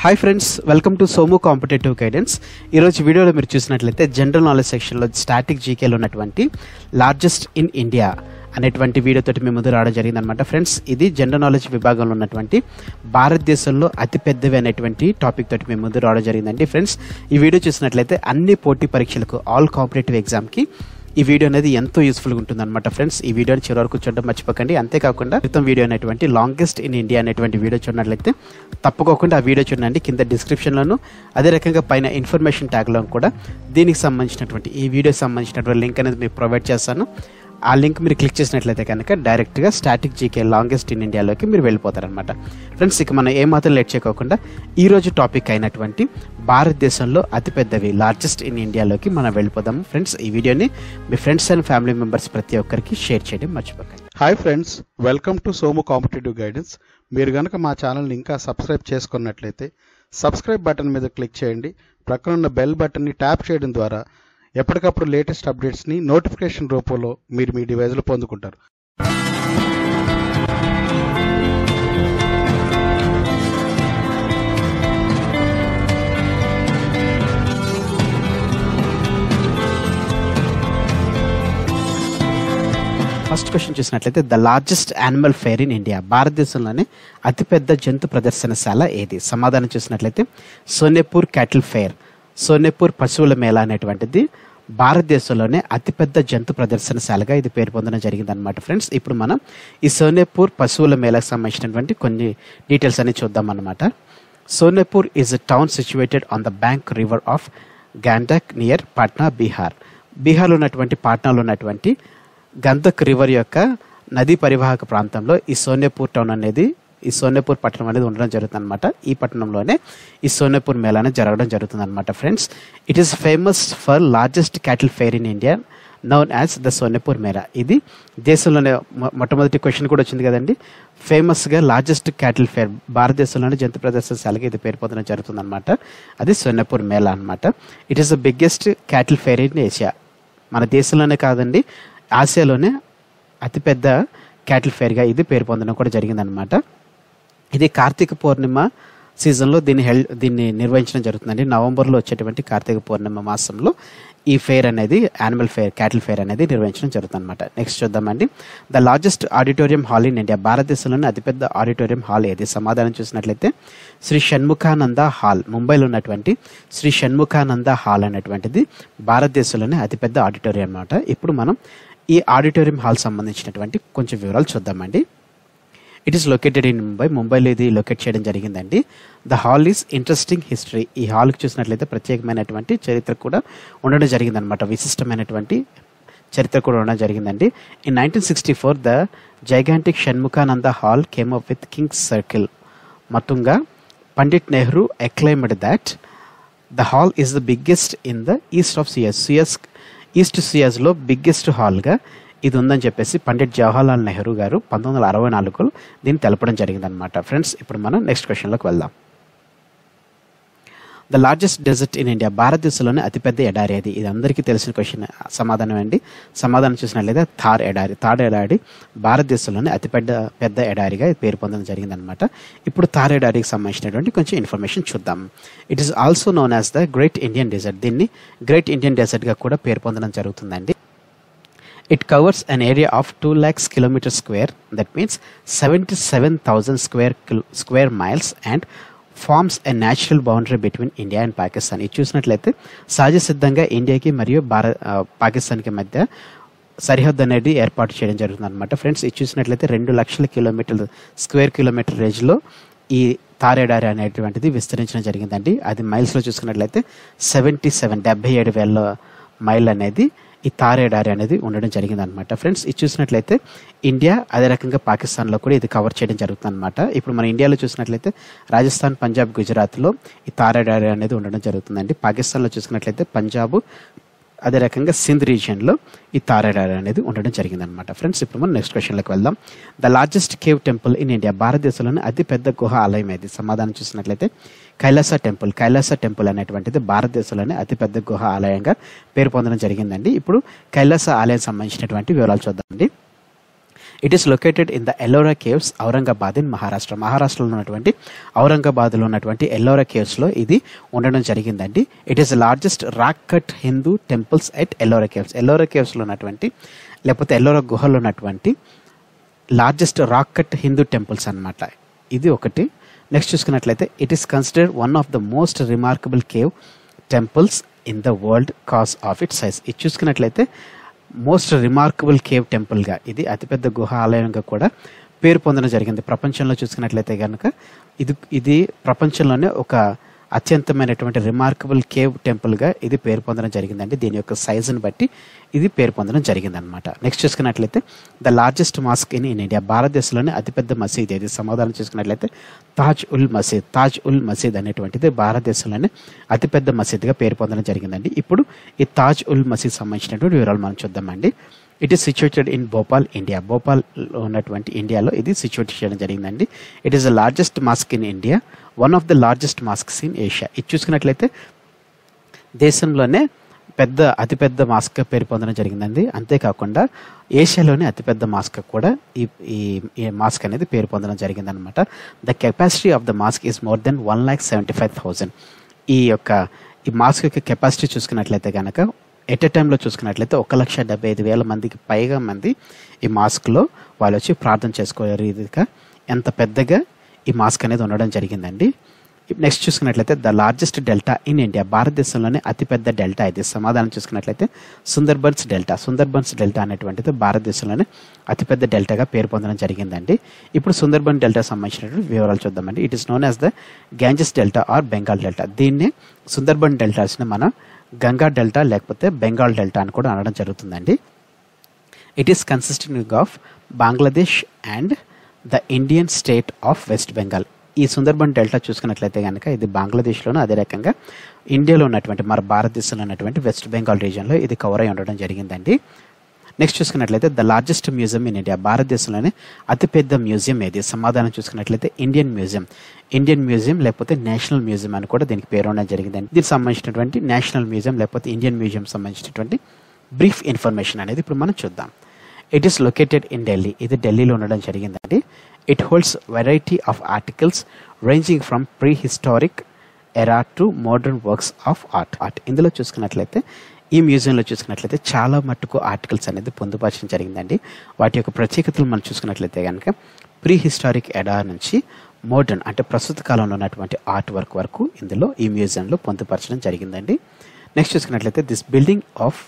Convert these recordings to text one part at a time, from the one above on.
hi friends welcome to Somu competitive guidance ఈరోజు వీడియోలో మీరు చూసినట్లయితే జనరల్ నాలెడ్జ్ సెక్షన్లో స్టాటిక్ జీకేలో ఉన్నటువంటి లార్జెస్ట్ ఇన్ ఇండియా అనేటువంటి వీడియోతోటి మేము ముందు రావడం జరిగింది అనమాట ఫ్రెండ్స్ ఇది జనరల్ నాలెడ్జ్ విభాగంలో ఉన్నటువంటి భారతదేశంలో అతిపెద్దవి అనేటువంటి టాపిక్ తోటి మేము ముందు రావడం జరిగిందండి ఫ్రెండ్స్ ఈ వీడియో చూసినట్లయితే అన్ని పోటీ పరీక్షలకు ఆల్ కాంపిటేటివ్ ఎగ్జామ్కి ఈ వీడియో అనేది ఎంతో యూస్ఫుల్గా ఉంటుంది అనమాట ఫ్రెండ్స్ ఈ వీడియోని చివరి వరకు చూడడం మర్చిపోకండి అంతేకాకుండా క్రితం వీడియో అనేటువంటి లాంగెస్ట్ ఇన్ ఇండియా అనేటువంటి వీడియో చూడనట్లయితే తప్పకోకుండా ఆ వీడియో చూడండి కింద డిస్క్రిప్షన్లోను అదే రకంగా పైన ఇన్ఫర్మేషన్ ట్యాగ్లో కూడా దీనికి సంబంధించినటువంటి ఈ వీడియోకి సంబంధించినటువంటి లింక్ అనేది మీకు ప్రొవైడ్ చేస్తాను ఆ లింక్ మీరు క్లిక్ చేసినట్లయితే కనుక డైరెక్ట్గా స్టాటిక్ జీకే లాంగెస్ట్ ఇన్ ఇండియాలోకి మీరు వెళ్ళిపోతారనమాట ఫ్రెండ్స్ ఇక మనం ఏమాత్రం లేట్ చేయకోకుండా ఈ రోజు టాపిక్ అయినటువంటి భారతదేశంలో అతిపెద్దవి లార్జెస్ట్ ఇన్ ఇండియాలోకి మనం వెళ్ళిపోదాం ఫ్రెండ్స్ ఈ వీడియోని మీ ఫ్రెండ్స్ అండ్ ఫ్యామిలీ మెంబర్స్ ప్రతి ఒక్కరికి షేర్ చేయడం మర్చిపోకండి hi friends welcome to Somu competitive guidance మీరు గనక మా ఛానల్ని ఇంకా సబ్స్క్రైబ్ చేసుకున్నట్లయితే సబ్స్క్రైబ్ బటన్ మీద క్లిక్ చేయండి ప్రక్కన ఉన్న బెల్ బటన్ని ట్యాప్ చేయడం ద్వారా ఎప్పటికప్పుడు లేటెస్ట్ అప్డేట్స్ని నోటిఫికేషన్ రూపంలో మీరు మీ డివైజ్లో పొందుకుంటారు ఫస్ట్ క్వశ్చన్ చూసినట్లయితే the largest animal fair in India భారతదేశంలోనే అతిపెద్ద జంతు ప్రదర్శనశాల ఏది సమాధానం చూసినట్లయితే సోనేపూర్ క్యాటిల్ ఫెయిర్ సోనేపూర్ పశువుల మేళ అనేటువంటిది భారతదేశంలోనే అతిపెద్ద జంతు ప్రదర్శనశాలగా ఇది పేరు పొందడం జరిగిందనమాట ఫ్రెండ్స్ ఇప్పుడు మనం ఈ సోనేపూర్ పశువుల మేళకు సంబంధించినటువంటి కొన్ని డీటెయిల్స్ అని చూద్దాం అనమాట Sonepur is a town situated on the bank river of Gandak near Patna Bihar బీహార్లో ఉన్నటువంటి పాట్నాలో ఉన్నటువంటి గంధక్ రివర్ యొక్క నదీ పరివాహక ప్రాంతంలో ఈ సోనేపూర్ టౌన్ అనేది ఈ సోనేపూర్ పట్టణం అనేది ఉండడం జరుగుతుంది అనమాట ఈ పట్టణంలోనే ఈ సోనేపూర్ మేళా అనేది జరగడం జరుగుతుంది అనమాట friends it is famous for largest cattle fair in India known as the Sonepur Mela ఇది దేశంలోనే మొ- మొట్టమొదటి క్వశ్చన్ కూడా వచ్చింది కదండి ఫేమస్గా లార్జెస్ట్ క్యాటిల్ ఫెయిర్ భారతదేశంలోనే జంతు ప్రదర్శనశాలకి ఇది పేరు పొందడం జరుగుతుంది అనమాట అది సోనేపూర్ మేళా అనమాట it is the biggest cattle fair in Asia మన దేశంలోనే కాదండి ఆసియాలోనే అతిపెద్ద క్యాటిల్ ఫెయిర్గా ఇది పేరు పొందడం కూడా జరిగిందనమాట ఇది కార్తీక పౌర్ణిమ సీజన్లో దీన్ని హెల్ దీన్ని నిర్వహించడం జరుగుతుందండి నవంబర్లో వచ్చేటువంటి కార్తీక పౌర్ణిమ మాసంలో ఈ ఫెయిర్ అనేది యానిమల్ ఫెయిర్ క్యాటిల్ ఫెయిర్ అనేది నిర్వహించడం జరుగుతుంది అనమాట నెక్స్ట్ చూద్దామండి the largest auditorium hall in India భారతదేశంలోనే అతిపెద్ద ఆడిటోరియం హాల్ ఏది సమాధానం చూసినట్లయితే శ్రీ షణ్ముఖానంద హాల్ ముంబైలో ఉన్నటువంటి శ్రీ షణ్ముఖానంద హాల్ అనేటువంటిది భారతదేశంలోనే అతిపెద్ద ఆడిటోరియం అనమాట ఇప్పుడు మనం ఈ ఆడిటోరియం హాల్ సంబంధించినటువంటి కొంచెం వివరాలు చూద్దామండి it is located in Mumbai ముంబైలో ఇది లొకేట్ చేయడం జరిగిందండి the hall is interesting history ఈ హాల్కి చూసినట్లయితే ప్రత్యేకమైనటువంటి చరిత్ర కూడా ఉండడం జరిగిందనమాట విశిష్టమైనటువంటి చరిత్ర కూడా ఉండడం జరిగిందండి in nineteen sixty four the gigantic Shanmukhananda hall came up with kings circle మొత్తంగా Pandit Nehru acclaimed that the hall is the biggest in the east of Suez Suez east సియాస్లో బిగ్గెస్ట్ హాల్గా ఇది ఉందని చెప్పేసి పండిట్ జవహర్లాల్ నెహ్రూ గారు పంతొమ్మిది వందల అరవై నాలుగులో దీన్ని తెలపడం జరిగిందనమాట ఫ్రెండ్స్ ఇప్పుడు మనం నెక్స్ట్ క్వశ్చన్లోకి వెళ్దాం the largest desert in India భారతదేశంలోనే అతిపెద్ద ఎడారి అది ఇది అందరికీ తెలిసిన క్వశ్చన్ సమాధానం అండి సమాధానం చూసినట్లయితే థార్ ఎడారి థార్ ఎడారి భారతదేశంలోనే అతిపెద్ద పెద్ద ఎడారిగా ఇది పేరు పొందడం జరిగిందనమాట ఇప్పుడు థార్ ఎడారికి సంబంధించినటువంటి కొంచెం ఇన్ఫర్మేషన్ చూద్దాం it is also known as the great Indian desert దీన్ని గ్రేట్ ఇండియన్ డెజర్ట్గా కూడా పేరు పొందడం జరుగుతుందండి It covers an area of 2 lakhs kilometers square, that means 77,000 square kil- square miles, and forms a natural boundary between India and Pakistan ఇది చూసినట్లయితే సహజ సిద్ధంగా ఇండియాకి మరియు భారత్ పాకిస్తాన్కి మధ్య సరిహద్దు అనేది ఏర్పాటు చేయడం జరుగుతుంది అనమాట ఫ్రెండ్స్ ఇది చూసినట్లయితే రెండు లక్షల కిలోమీటర్ల స్క్వేర్ కిలోమీటర్ రేంజ్లో ఈ తారేడారి అనేటువంటిది విస్తరించడం జరిగిందండి అది మైల్స్లో చూసుకున్నట్లయితే సెవెంటీ సెవెన్ డెబ్బై ఏడు వేల మైల్ అనేది ఈ తారేడారి అనేది ఉండడం జరిగింది అనమాట ఫ్రెండ్స్ ఇది చూసినట్లయితే ఇండియా అదే రకంగా పాకిస్తాన్లో కూడా ఇది కవర్ చేయడం జరుగుతుంది అనమాట ఇప్పుడు మన ఇండియాలో చూసినట్లయితే రాజస్థాన్ పంజాబ్ గుజరాత్లో ఈ తారేడారి అనేది ఉండడం జరుగుతుందండి పాకిస్తాన్లో చూసుకున్నట్లయితే పంజాబ్ అదే రకంగా సింధ్ రీజియన్లో ఈ తారేడారి అనేది ఉండడం జరిగిందనమాట ఫ్రెండ్స్ ఇప్పుడు మనం నెక్స్ట్ క్వశ్చన్లోకి వెళ్దాం the largest cave temple in India భారతదేశంలోని అతి పెద్ద గుహ ఆలయం ఏది సమాధానం చూసినట్లయితే కైలాస టెంపుల్ కైలాస టెంపుల్ అనేటువంటిది భారతదేశంలోనే అతిపెద్ద గుహ ఆలయంగా పేరు పొందడం జరిగిందండి ఇప్పుడు కైలాస ఆలయం సంబంధించినటువంటి వివరాలు చూద్దామండి it is located in the Ellora caves Aurangabad in Maharashtra మహారాష్ట్రలో ఉన్నటువంటి ఔరంగాబాద్లో ఉన్నటువంటి ఎల్లోరా కేవ్స్లో ఇది ఉండడం జరిగిందండి it is largest rock cut Hindu temples at Ellora caves Ellora కేవ్స్లో ఉన్నటువంటి లేకపోతే ఎల్లోరా గుహలో ఉన్నటువంటి largest rock cut Hindu temples అన్నమాట ఇది ఒకటి నెక్స్ట్ చూసుకున్నట్లయితే it is considered one of the most remarkable cave temples in the world cause of it size ఇది చూసుకున్నట్లయితే మోస్ట్ రిమార్కబుల్ కేవ్ టెంపుల్గా ఇది అతిపెద్ద గుహ ఆలయంగా కూడా పేరు పొందడం జరిగింది ప్రపంచంలో చూసుకున్నట్లయితే కనుక ఇది ఇది ప్రపంచంలోనే ఒక అత్యంతమైనటువంటి రిమార్కబుల్ కేవ్ టెంపుల్గా ఇది పేరు పొందడం జరిగిందండి దీని యొక్క సైజుని బట్టి ఇది పేరు పొందడం జరిగిందనమాట నెక్స్ట్ చూసుకున్నట్లయితే the largest mosque in in India భారతదేశంలోనే అతిపెద్ద మసీద్ ఇది సమాధానం చూసుకున్నట్లయితే తాజ్ ఉల్ మసీద్ తాజ్ ఉల్ మసీద్ అనేటువంటిది భారతదేశంలోనే అతిపెద్ద మసీద్గా పేరు పొందడం జరిగిందండి ఇప్పుడు ఈ తాజ్ ఉల్ మసీద్ సంబంధించినటువంటి వివరాలు మనం చూద్దామండి it is situated in Bhopal India Bhopal ఉన్నటువంటి ఇండియాలో ఇది సిచ్యువేట్ చేయడం జరిగిందండి it is the largest mosque in India one of the largest mosques in Asia ఇది చూసుకున్నట్లయితే దేశంలోనే పెద్ద అతిపెద్ద మాస్క్ పేరు పొందడం జరిగిందండి అంతేకాకుండా ఏషియాలోనే అతిపెద్ద మాస్క్ కూడా ఈ ఈ ఈ మాస్క్ అనేది పేరు పొందడం జరిగిందనమాట the capacity of the mosque is more than one lakh seventy five thousand ఈ యొక్క ఈ మాస్క్ యొక్క కెపాసిటీ చూసుకున్నట్లయితే కనుక ఎట్ ఎ టైంలో చూసుకున్నట్లయితే ఒక లక్ష డెబ్బై ఐదు వేల మందికి పైగా మంది ఈ మాస్క్లో వాళ్ళు వచ్చి ప్రార్థన చేసుకోలే రీతిగా ఎంత పెద్దగా ఈ మాస్క్ అనేది ఉండడం జరిగిందండి నెక్స్ట్ చూసుకున్నట్లయితే the largest delta in India భారతదేశంలోనే అతిపెద్ద డెల్టా ఇది సమాధానం చూసుకున్నట్లయితే సుందర్బన్స్ డెల్టా సుందర్బన్స్ డెల్టా అనేటువంటిది భారతదేశంలోనే అతిపెద్ద డెల్టాగా పేరు పొందడం జరిగిందండి ఇప్పుడు సుందర్బన్ డెల్టా సంబంధించినటువంటి వివరాలు చూద్దామండి it is known as the Ganges delta or Bengal delta దీన్నే సుందర్బన్ డెల్టాస్ని మనం గంగా డెల్టా లేకపోతే బెంగాల్ డెల్టా అని కూడా అనడం జరుగుతుందండి it is consisting of Bangladesh and the Indian state of West Bengal ఈ సుందర్బన్ డెల్టా చూసుకున్నట్లయితే కనుక ఇది బంగ్లాదేశ్లోను అదే రకంగా ఇండియాలో ఉన్నటువంటి మన భారతదేశంలో ఉన్నటువంటి వెస్ట్ బెంగాల్ రీజియన్లో ఇది కవర్ అయి ఉండడం జరిగిందండి నెక్స్ట్ చూసుకున్నట్లయితే the largest museum in India భారతదేశంలోనే అతిపెద్ద మ్యూజియం ఏది సమాధానం చూసుకున్నట్లయితే ఇండియన్ మ్యూజియం ఇండియన్ మ్యూజియం లేకపోతే నేషనల్ మ్యూజియం అని కూడా దీనికి పేరు ఉండడం జరిగిందండి దీనికి సంబంధించినటువంటి నేషనల్ మ్యూజియం లేకపోతే ఇండియన్ మ్యూజియం సంబంధించినటువంటి బ్రీఫ్ ఇన్ఫర్మేషన్ అనేది ఇప్పుడు మనం చూద్దాం it is located in Delhi ఇది ఢిల్లీలో ఉండడం జరిగిందండి it holds variety of articles ranging from pre historic era to modern works of art art ఇందులో చూసుకున్నట్లయితే ఈ మ్యూజియంలో చూసుకున్నట్లయితే చాలా మట్టుకు ఆర్టికల్స్ అనేది పొందుపరచడం జరిగిందండి వాటి యొక్క ప్రత్యేకతలు మనం చూసుకున్నట్లయితే కనుక ప్రీ హిస్టారిక్ ఎడా నుంచి మోడర్న్ అంటే ప్రస్తుత కాలంలో ఉన్నటువంటి ఆర్ట్ వర్క్ వరకు ఇందులో ఈ మ్యూజియంలో పొందుపరచడం జరిగిందండి నెక్స్ట్ చూసుకున్నట్లయితే this building of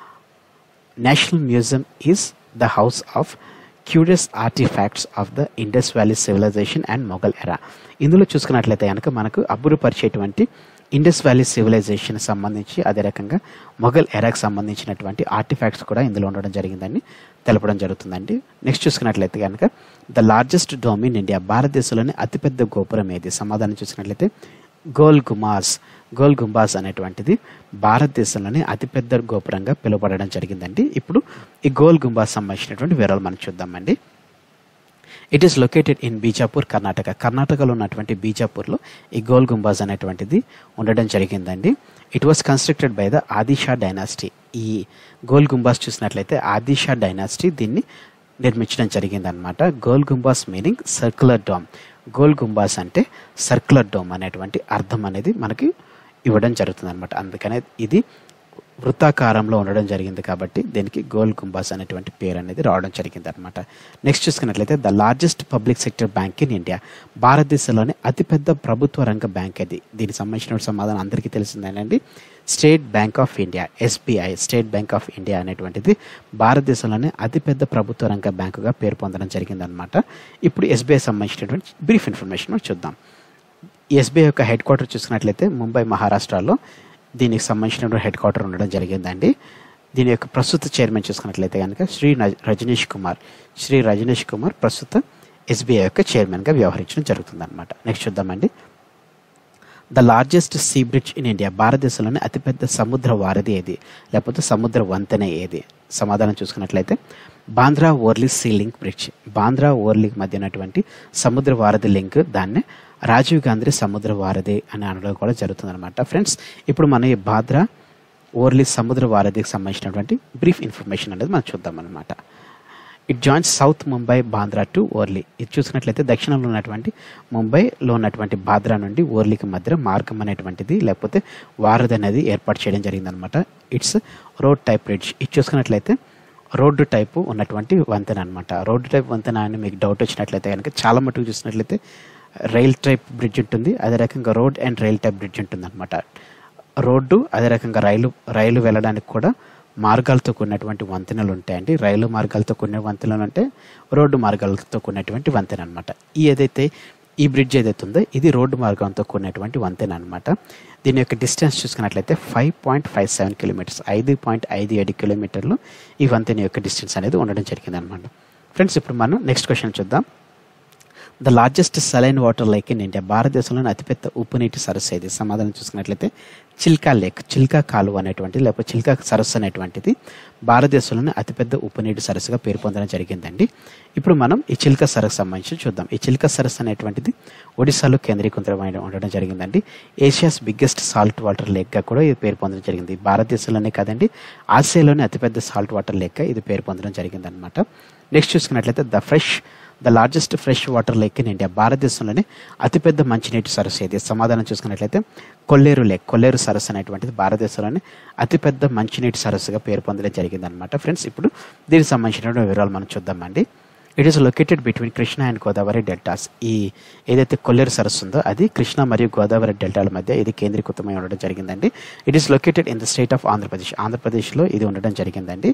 national museum is the house of curious artifacts of the Indus valley civilization and Mughal era ఇందులో చూసుకున్నట్లయితే కనుక మనకు అబ్బురుపరిచేటువంటి ఇండస్ వ్యాలీ సివిలైజేషన్ సంబంధించి అదే రకంగా మొఘల్ ఎరాకి సంబంధించినటువంటి ఆర్టిఫాక్ట్స్ కూడా ఇందులో ఉండడం జరిగిందని తెలపడం జరుగుతుందండి నెక్స్ట్ చూసుకున్నట్లయితే కనుక the largest dome in India భారతదేశంలోని అతిపెద్ద గోపురం ఏది సమాధానం చూసినట్లయితే గోల్ గుమాస్ గోల్ గుంబాస్ అనేటువంటిది భారతదేశంలోనే అతిపెద్ద గోపురంగా పిలువబడడం జరిగిందండి ఇప్పుడు ఈ గోల్ గుంబాస్ సంబంధించినటువంటి వివరాలు మనం చూద్దామండి it is located in Bijapur Karnataka కర్ణాటకలో ఉన్నటువంటి బీజాపూర్లో ఈ గోల్ గుంబాజ్ అనేటువంటిది ఉండడం జరిగిందండి it was constructed by the Adisha dynasty ఈ గోల్ గుంబాస్ చూసినట్లయితే ఆదిషా డైనాసిటీ దీన్ని నిర్మించడం జరిగిందనమాట Gol Gumbaz meaning circular dome Gol Gumbaz అంటే సర్క్యులర్ డోమ్ అనేటువంటి అర్థం అనేది మనకి ఇవ్వడం జరుగుతుంది అనమాట అందుకనే ఇది వృత్తాకారంలో ఉండడం జరిగింది కాబట్టి దీనికి గోల్ గుంబాస్ అనేటువంటి పేరు అనేది రావడం జరిగింది అనమాట నెక్స్ట్ చూసుకున్నట్లయితే the largest public sector bank in India భారతదేశంలోనే అతిపెద్ద ప్రభుత్వ రంగ బ్యాంక్ అది దీనికి సంబంధించిన సమాధానం అందరికీ తెలిసిందేనండి state bank of India SBI state bank of India అనేటువంటిది భారతదేశంలోనే అతిపెద్ద ప్రభుత్వ రంగ బ్యాంకుగా పేరు పొందడం జరిగిందనమాట ఇప్పుడు ఎస్బీఐ సంబంధించినటువంటి బ్రీఫ్ ఇన్ఫర్మేషన్ మనం చూద్దాం ఎస్బీఐ యొక్క హెడ్ క్వార్టర్ చూసుకున్నట్లయితే ముంబై మహారాష్ట్రలో దీనికి సంబంధించిన హెడ్ క్వార్టర్ ఉండడం జరిగిందండి దీని యొక్క ప్రస్తుత చైర్మన్ చూసుకున్నట్లయితే కనుక శ్రీ నజ్- రజనీష్ కుమార్ శ్రీ రజనీష్ కుమార్ ప్రస్తుత ఎస్బీఐ యొక్క చైర్మన్గా వ్యవహరించడం జరుగుతుందన్నమాట నెక్స్ట్ చూద్దామండి the largest sea bridge in India భారతదేశంలోనే అతిపెద్ద సముద్ర వారధి ఏది లేకపోతే సముద్ర వంతెన ఏది సమాధానం చూసుకున్నట్లయితే Bandra Worli sea link bridge Bandra Worli మధ్య ఉన్నటువంటి సముద్ర వారధి లింక్ దాన్నే రాజీవ్ గాంధీ సముద్ర వారధి అని అనడం కూడా జరుగుతుందన్నమాట ఫ్రెండ్స్ ఇప్పుడు మనం ఈ బాంద్రా ఓర్లీ సముద్ర వారధికి సంబంధించినటువంటి బ్రీఫ్ ఇన్ఫర్మేషన్ అనేది మనం చూద్దాం అనమాట it joins south Mumbai Bandra to Worli ఇది చూసినట్లయితే దక్షిణంలో ఉన్నటువంటి ముంబైలో ఉన్నటువంటి బాంద్రా నుండి ఓర్లీకి మధ్య మార్గం అనేటువంటిది లేకపోతే వారధి అనేది ఏర్పాటు చేయడం జరిగిందనమాట ఇట్స్ రోడ్ టైప్ బ్రిడ్జ్ ఇది చూసుకున్నట్లయితే రోడ్డు టైపు ఉన్నటువంటి వంతెన అనమాట రోడ్డు టైప్ వంతెన అని మీకు డౌట్ వచ్చినట్లయితే కనుక చాలా మటుకు చూసినట్లయితే రైల్ టైప్ బ్రిడ్జ్ ఉంటుంది అదే రకంగా road and rail type bridge ఉంటుంది అనమాట రోడ్డు అదే రకంగా రైలు రైలు వెళ్ళడానికి కూడా మార్గాలతో కూడినటువంటి వంతెనలు ఉంటాయండి రైలు మార్గాలతో కూడిన వంతెనలు అంటే రోడ్డు మార్గాలతో కూడినటువంటి వంతెన అనమాట ఈ ఏదైతే ఈ బ్రిడ్జ్ ఏదైతే ఉందో ఇది రోడ్డు మార్గంతో కూడినటువంటి వంతెన అనమాట దీని యొక్క డిస్టెన్స్ చూసుకున్నట్లయితే five point five seven kilometres ఐదు పాయింట్ ఐదు ఏడు కిలోమీటర్లు ఈ వంతెన యొక్క డిస్టెన్స్ అనేది ఉండడం జరిగింది అనమాట ఫ్రెండ్స్ ఇప్పుడు మనం నెక్స్ట్ క్వశ్చన్ చూద్దాం the largest saline water lake in India భారతదేశంలోని అతిపెద్ద ఉప్పు నీటి సరస్సు ఇది సమాధానం చూసుకున్నట్లయితే చిల్కా లేక్ చిల్కా కాలువ అనేటువంటిది లేకపోతే చిల్కా సరస్సు అనేటువంటిది భారతదేశంలోని అతిపెద్ద ఉప్పు నీటి సరస్సుగా పేరు పొందడం జరిగిందండి ఇప్పుడు మనం ఈ చిల్కా సరస్సు సంబంధించి చూద్దాం ఈ చిల్కా సరస్సు అనేటువంటిది ఒడిశాలో కేంద్రీకృతమైన ఉండడం జరిగిందండి ఏషియాస్ బిగ్గెస్ట్ సాల్ట్ వాటర్ లేక్గా కూడా ఇది పేరు పొందడం జరిగింది భారతదేశంలోనే కాదండి ఆసియాలోనే అతిపెద్ద సాల్ట్ వాటర్ లేక్గా ఇది పేరు పొందడం జరిగిందనమాట నెక్స్ట్ చూసుకున్నట్లయితే the fresh the largest fresh water lake in India భారతదేశంలోనే అతిపెద్ద మంచినీటి సరస్సు ఇది సమాధానం చూసుకున్నట్లయితే కొల్లేరు లేక్ కొల్లేరు సరస్సు అనేటువంటిది భారతదేశంలోనే అతిపెద్ద మంచినీటి సరస్సుగా పేరు పొందడం జరిగిందనమాట ఫ్రెండ్స్ ఇప్పుడు దీనికి సంబంధించిన వివరాలు మనం చూద్దామండి it is located between Krishna and Godavari deltas ఈ ఏదైతే కొల్లేరు సరస్సు ఉందో అది కృష్ణ మరియు గోదావరి డెల్టాల మధ్య ఇది కేంద్రీకృతమై ఉండడం జరిగిందండి it is located in the state of Andhra Pradesh ఆంధ్రప్రదేశ్లో ఇది ఉండడం జరిగిందండి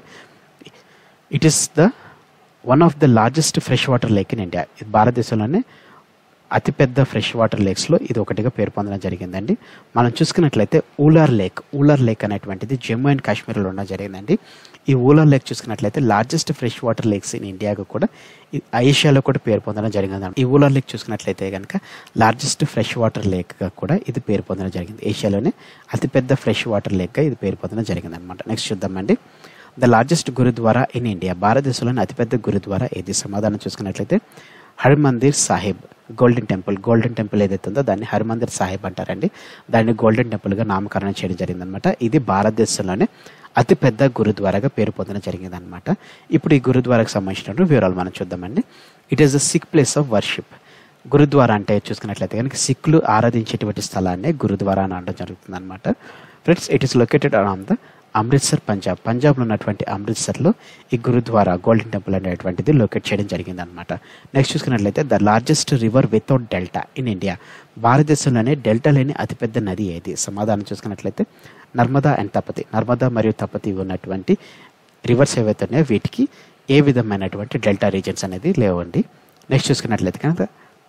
it is the one of the largest fresh water lake in India ఇది భారతదేశంలోనే అతిపెద్ద ఫ్రెష్ వాటర్ లేక్స్లో ఇది ఒకటిగా పేరు పొందడం జరిగిందండి మనం చూసుకున్నట్లయితే ఊలార్ లేక్ ఊలార్ లేక్ అనేటువంటిది జమ్మూ అండ్ కాశ్మీర్లో ఉండడం జరిగిందండి ఈ ఊలార్ లేక్ చూసుకున్నట్లయితే largest fresh water lakes in ఇండియాగా కూడా ఈ ఏషియాలో కూడా పేరు పొందడం జరిగింది ఈ ఊలార్ లేక్ చూసుకున్నట్లయితే కనుక లార్జెస్ట్ ఫ్రెష్ వాటర్ లేక్గా కూడా ఇది పేరు పొందడం జరిగింది ఏషియాలోనే అతిపెద్ద ఫ్రెష్ వాటర్ లేక్గా ఇది పేరు పొందడం జరిగింది అనమాట నెక్స్ట్ చూద్దామండి the largest gurdwara in India భారతదేశంలోని అతిపెద్ద గురుద్వారా ఏది సమాధానం చూసుకున్నట్లయితే Harmandir Sahib Golden Temple Golden Temple ఏదైతే ఉందో దాన్ని హర్మందిర్ సాహిబ్ అంటారండి దాన్ని గోల్డెన్ టెంపుల్గా నామకరణం చేయడం జరిగిందనమాట ఇది భారతదేశంలోనే అతిపెద్ద గురుద్వారాగా పేరు పొందడం జరిగిందనమాట ఇప్పుడు ఈ గురుద్వారాకు సంబంధించినటువంటి వివరాలు మనం చూద్దామండి it is the Sikh place of worship gurdwara అంటే చూసుకున్నట్లయితే కనుక సిక్కులు ఆరాధించేటువంటి స్థలాన్ని గురుద్వారా అని అనడం జరుగుతుంది అనమాట friends it is located around the Amritsar Punjab పంజాబ్లో ఉన్నటువంటి అమృత్సర్లో ఈ గురుద్వారా గోల్డెన్ టెంపుల్ అనేటువంటిది లొకేట్ చేయడం జరిగింది అనమాట నెక్స్ట్ చూసుకున్నట్లయితే the largest river without delta in India భారతదేశంలోనే డెల్టా లేని అతిపెద్ద నది ఏది సమాధానం చూసుకున్నట్లయితే నర్మదా అండ్ తపతి నర్మదా మరియు తపతి ఉన్నటువంటి రివర్స్ ఏవైతే ఉన్నాయో వీటికి ఏ విధమైనటువంటి డెల్టా రీజన్స్ అనేది లేవండి నెక్స్ట్ చూసుకున్నట్లయితే కనుక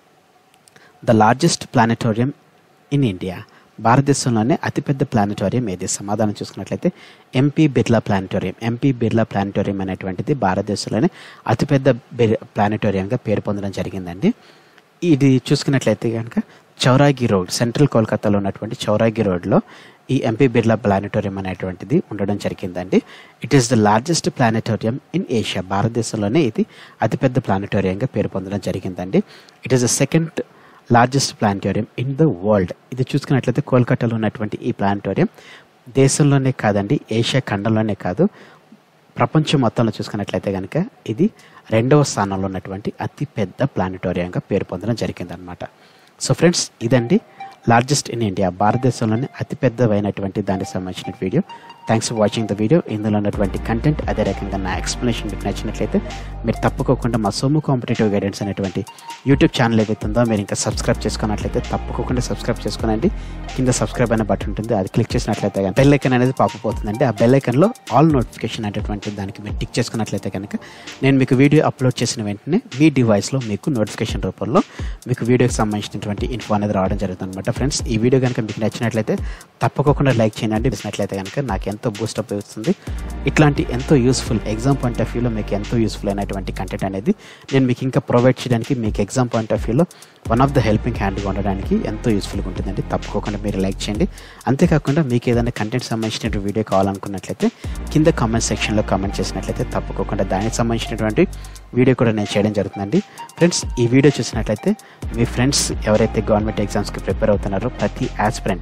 the largest planetarium in India భారతదేశంలోనే అతిపెద్ద ప్లానెటోరియం ఏది సమాధానం చూసుకున్నట్లయితే M P Birla planetarium M P Birla planetarium అనేటువంటిది భారతదేశంలోనే అతిపెద్ద బిర్- ప్లానెటోరియంగా పేరు పొందడం జరిగిందండి ఇది చూసుకున్నట్లయితే కనుక చౌరాగి రోడ్ సెంట్రల్ కోల్కతాలో ఉన్నటువంటి చౌరాగి రోడ్లో ఈ ఎంపీ బిర్లా ప్లానెటోరియం అనేటువంటిది ఉండడం జరిగిందండి it is the largest planetarium in Asia భారతదేశంలోనే ఇది అతిపెద్ద ప్లానెటోరియంగా పేరు పొందడం జరిగిందండి it is the second largest planetarium in the world ఇది చూసుకున్నట్లయితే కోల్కతాలో ఉన్నటువంటి ఈ ప్లానెటోరియం దేశంలోనే కాదండి ఏషియా ఖండంలోనే కాదు ప్రపంచం మొత్తంలో చూసుకున్నట్లయితే కనుక ఇది రెండవ స్థానంలో ఉన్నటువంటి అతి పెద్ద ప్లానెటోరియంగా పేరు పొందడం జరిగిందనమాట సో ఫ్రెండ్స్ ఇదండి లార్జెస్ట్ ఇన్ ఇండియా భారతదేశంలోనే అతిపెద్దవైనటువంటి దానికి సంబంధించిన video thanks for watching the video ఇందులో ఉన్నటువంటి కంటెంట్ అదే రకంగా నా ఎక్స్ప్లెనేషన్ మీకు నచ్చినట్లయితే మీరు తప్పుకోకుండా మా సోము కాంపిటేటివ్ గైడెన్స్ అనేటువంటి యూట్యూబ్ ఛానల్ ఏదైతే ఉందో మీరు ఇంకా సబ్స్క్రైబ్ చేసుకున్నట్లయితే తప్పకుండా సబ్స్క్రైబ్ చేసుకోనండి కింద సబ్స్క్రైబ్ అనే బటన్ ఉంటుంది అది క్లిక్ చేసినట్లయితే కనుక బెల్ ఐకన్ అనేది పాపపోతుందండి ఆ బెల్ ఐకన్లో ఆల్ నోటిఫికేషన్ అనేటువంటి దానికి మీరు టిక్ చేసుకున్నట్లయితే కనుక నేను మీకు వీడియో అప్లోడ్ చేసిన వెంటనే మీ డివైస్లో మీకు నోటిఫికేషన్ రూపంలో మీకు వీడియోకి సంబంధించినటువంటి ఇన్ఫో అనేది రావడం జరుగుతుంది అనమాట ఫ్రెండ్స్ ఈ వీడియో కనుక మీకు నచ్చినట్లయితే తప్పకుండా లైక్ చేయండి నచ్చినట్లయితే కనుక నాకు ఎంతో బూస్టప్ అవుతుంది ఇట్లాంటి ఎంతో యూస్ఫుల్ ఎగ్జామ్ పాయింట్ ఆఫ్ వ్యూలో మీకు ఎంతో యూస్ఫుల్ అయినటువంటి కంటెంట్ అనేది నేను మీకు ఇంకా ప్రొవైడ్ చేయడానికి మీకు ఎగ్జామ్ పాయింట్ ఆఫ్ వ్యూలో వన్ ఆఫ్ ద హెల్పింగ్ హ్యాండ్గా ఉండడానికి ఎంతో యూస్ఫుల్గా ఉంటుందండి తప్పకుండా మీరు లైక్ చేయండి అంతేకాకుండా మీకు ఏదైనా కంటెంట్ సంబంధించిన వీడియో కావాలనుకున్నట్లయితే కింద కామెంట్ సెక్షన్లో కామెంట్ చేసినట్లయితే తప్పకుండా దానికి సంబంధించినటువంటి వీడియో కూడా నేను చేయడం జరుగుతుందండి ఫ్రెండ్స్ ఈ వీడియో చూసినట్లయితే మీ ఫ్రెండ్స్ ఎవరైతే గవర్నమెంట్ ఎగ్జామ్స్కి ప్రిపేర్ అవుతున్నారో ప్రతి ఆస్పిరెంట్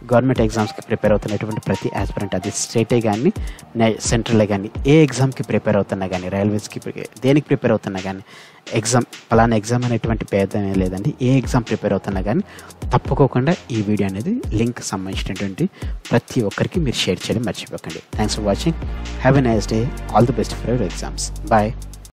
గవర్నమెంట్ ఎగ్జామ్స్కి ప్రిపేర్ అవుతున్నటువంటి ప్రతి ఆస్పిరెంట్ అది స్టేటే కానీ సెంట్రలే కానీ ఏ ఎగ్జామ్కి ప్రిపేర్ అవుతున్నా కానీ రైల్వేస్కి ప్రి- దేనికి ప్రిపేర్ అవుతున్నా కానీ ఎగ్జామ్ పలానా ఎగ్జామ్ అనేటువంటి భేదం ఏం లేదండి ఏ ఎగ్జామ్ ప్రిపేర్ అవుతున్నా కానీ తప్పుకోకుండా ఈ వీడియో అనేది లింక్ సంబంధించినటువంటి ప్రతి ఒక్కరికి మీరు షేర్ చేయడం మర్చిపోకండి thanks for watching have a nice day all the best for your exams bye